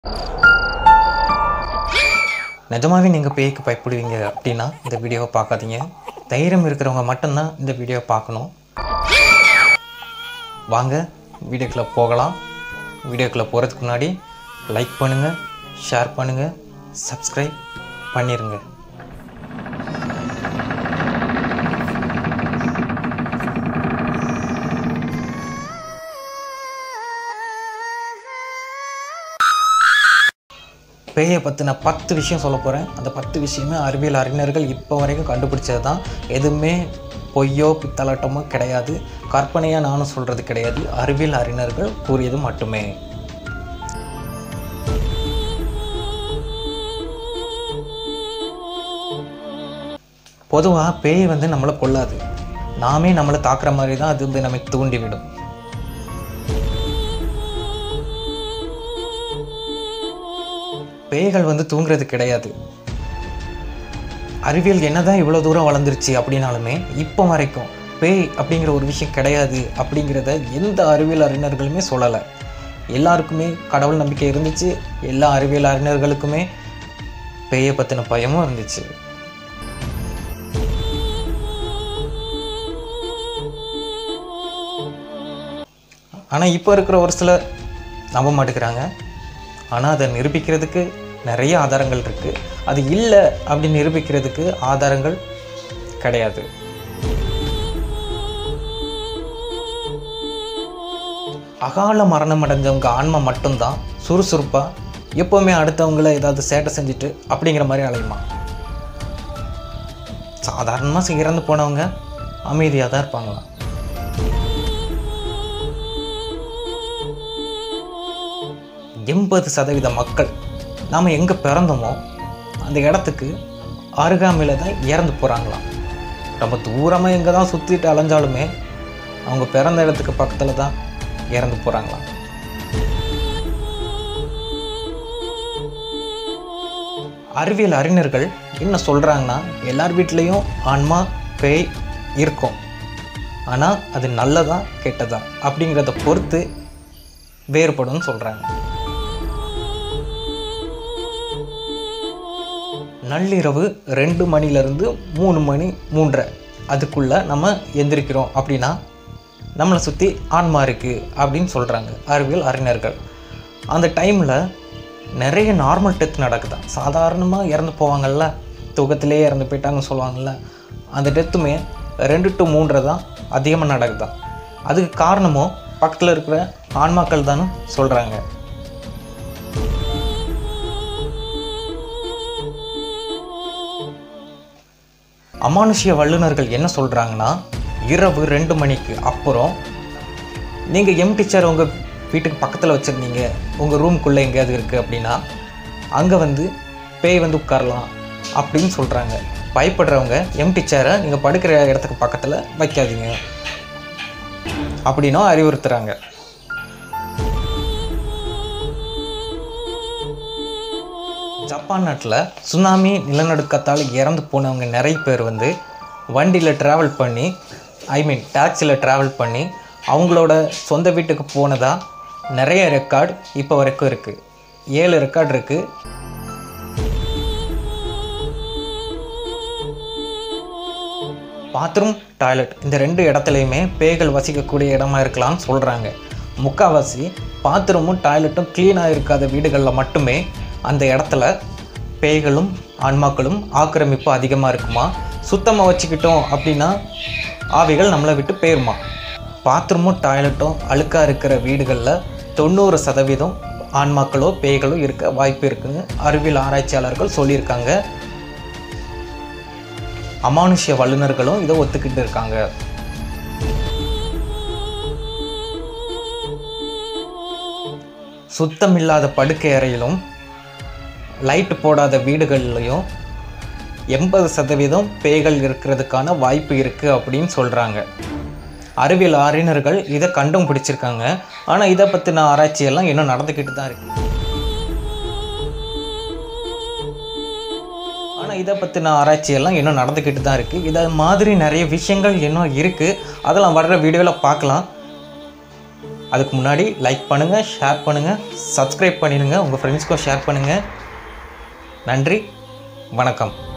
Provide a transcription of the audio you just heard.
நிஜமாவே நீங்கள் பேய்க்கு பயப்படுவீங்க அப்படின்னா இந்த வீடியோவை பார்க்காதீங்க தைரியம் இருக்கிறவங்க மட்டும்தான் இந்த வீடியோவை பார்க்கணும் வாங்க வீடியோக்குள்ளே போகலாம் வீடியோக்குள்ளே போகிறதுக்கு முன்னாடி லைக் பண்ணுங்கள் ஷேர் பண்ணுங்கள் சப்ஸ்கிரைப் பண்ணிடுங்க பேயை பற்றின பத்து விஷயம் சொல்ல போகிறேன் அந்த பத்து விஷயமே அறிவியல் அறிஞர்கள் இப்போ வரைக்கும் கண்டுபிடிச்சது தான் எதுவுமே பொய்யோ பித்தலாட்டமோ கிடையாது கற்பனையாக நானும் சொல்கிறது கிடையாது அறிவியல் அறிஞர்கள் கூறியது மட்டுமே பொதுவாக பேய் வந்து நம்மளை கொல்லாது நாமே நம்மளை தாக்குற மாதிரி தான் அது வந்து நமக்கு தூண்டிவிடும் பேய்கள் வந்து தூங்குறது கிடையாது அறிவியல் என்னதான் இவ்வளோ தூரம் வளர்ந்துருச்சு அப்படின்னாலுமே இப்போ வரைக்கும் பேய் அப்படிங்கிற ஒரு விஷயம் கிடையாது அப்படிங்கிறத எந்த அறிவியல் அறிஞர்களுமே சொல்லலை எல்லாருக்குமே கடவுள் நம்பிக்கை இருந்துச்சு எல்லா அறிவியல் அறிஞர்களுக்குமே பேயை பற்றின பயமும் இருந்துச்சு ஆனால் இப்போ இருக்கிற ஒரு சிலர் நம்ப மாட்டேங்கிறாங்க ஆனால் அதை நிரூபிக்கிறதுக்கு நிறைய ஆதாரங்கள் இருக்குது அது இல்லை அப்படின்னு நிரூபிக்கிறதுக்கு ஆதாரங்கள் கிடையாது அகால மரணம் அடைஞ்சவங்க ஆன்மா மட்டும்தான் சுறுசுறுப்பாக எப்போவுமே அடுத்தவங்கள ஏதாவது சேட்டை செஞ்சுட்டு அப்படிங்கிற மாதிரி அலையுமா சாதாரணமாக இறந்து போனவங்க அமைதியாக தான் இருப்பாங்களாம் எண்பது சதவீத மக்கள் நாம் எங்கே பிறந்தோமோ அந்த இடத்துக்கு அருகாமையில் தான் இறந்து போகிறாங்களாம் ரொம்ப தூரமாக எங்கே தான் சுற்றிட்டு அலைஞ்சாலுமே அவங்க பிறந்த இடத்துக்கு பக்கத்தில் தான் இறந்து போகிறாங்களாம் அறிவியல் அறிஞர்கள் என்ன சொல்கிறாங்கன்னா எல்லார் வீட்லேயும் ஆன்மா பேய் இருக்கும் ஆனால் அது நல்லதா கெட்டதா அப்படிங்கிறத பொறுத்து வேறுபடும்னு சொல்கிறாங்க நள்ளிரவு ரெண்டு மணிலேருந்து மூணு மணி மூன்றரை அதுக்குள்ளே நம்ம எந்திரிக்கிறோம் அப்படின்னா நம்மளை சுற்றி ஆன்மா இருக்குது அப்படின்னு சொல்கிறாங்க அறிவியல் அறிஞர்கள் அந்த டைமில் நிறைய நார்மல் டெத் நடக்குதான் சாதாரணமாக இறந்து போவாங்கல்ல தூக்கத்திலே இறந்து போயிட்டாங்கன்னு சொல்லுவாங்கள்ல அந்த டெத்துமே ரெண்டு டு மூன்றரை தான் அதிகமாக நடக்குதான் அதுக்கு காரணமும் பக்கத்தில் இருக்கிற ஆன்மாக்கள் தானே சொல்கிறாங்க அமானுஷ்ய வல்லுநர்கள் என்ன சொல்கிறாங்கன்னா இரவு ரெண்டு மணிக்கு அப்புறம் நீங்கள் எம் டீச்சர் உங்கள் வீட்டுக்கு பக்கத்தில் வச்சுருந்தீங்க உங்கள் ரூம்குள்ளே எங்கேயாவது இருக்குது அப்படின்னா அங்கே வந்து பேய் வந்து உட்காரலாம் அப்படின்னு சொல்கிறாங்க பயப்படுறவங்க எம் டீச்சரை நீங்கள் படுக்கிற இடத்துக்கு பக்கத்தில் வைக்காதீங்க அப்படின்னும் அறிவுறுத்துகிறாங்க ஜப்பான் நாட்டில் சுனாமி நிலநடுக்கத்தால் இறந்து போனவங்க நிறைய பேர் வந்து வண்டியில் ட்ராவல் பண்ணி ஐ மீன் டாக்ஸியில் ட்ராவல் பண்ணி அவங்களோட சொந்த வீட்டுக்கு போனதாக நிறைய ரெக்கார்டு இப்போ வரைக்கும் இருக்குது ஏழு ரெக்கார்டு இருக்குது பாத்ரூம் டாய்லெட் இந்த ரெண்டு இடத்துலையுமே பேய்கள் வசிக்கக்கூடிய இடமா இருக்கலாம்னு சொல்கிறாங்க முக்கால்வாசி பாத்ரூமும் டாய்லெட்டும் க்ளீனாக இருக்காத வீடுகளில் மட்டுமே அந்த இடத்துல பேய்களும் ஆன்மாக்களும் ஆக்கிரமிப்பு அதிகமாக இருக்குமா சுத்தமாக வச்சுக்கிட்டோம் அப்படின்னா ஆவிகள் நம்மளை விட்டு போயிருமா பாத்ரூமும் டாய்லெட்டும் அழுக்காக இருக்கிற வீடுகளில் தொண்ணூறு சதவீதம் ஆன்மாக்களோ பேய்களோ இருக்க வாய்ப்பு இருக்குன்னு அறிவியல் ஆராய்ச்சியாளர்கள் சொல்லியிருக்காங்க அமானுஷ்ய வல்லுநர்களும் இதை ஒத்துக்கிட்டு இருக்காங்க சுத்தமில்லாத படுக்கை அறையிலும் லைட் போடாத வீடுகள்லையும் எண்பது சதவீதம் பேய்கள் இருக்கிறதுக்கான வாய்ப்பு இருக்குது அப்படின்னு சொல்கிறாங்க அறிவியல் அறிஞர்கள் இதை கண்டும் பிடிச்சிருக்காங்க ஆனால் இதை பற்றின ஆராய்ச்சியெல்லாம் இன்னும் நடந்துக்கிட்டு தான் இருக்குது ஆனால் இதை பற்றின ஆராய்ச்சியெல்லாம் இன்னும் நடந்துக்கிட்டு தான் இருக்குது இதை மாதிரி நிறைய விஷயங்கள் இன்னும் இருக்குது அதெல்லாம் வர்ற வீடியோவில் பார்க்கலாம் அதுக்கு முன்னாடி லைக் பண்ணுங்கள் ஷேர் பண்ணுங்கள் சப்ஸ்கிரைப் பண்ணிடுங்க உங்கள் ஃப்ரெண்ட்ஸ்க்கும் ஷேர் பண்ணுங்கள் நன்றி வணக்கம்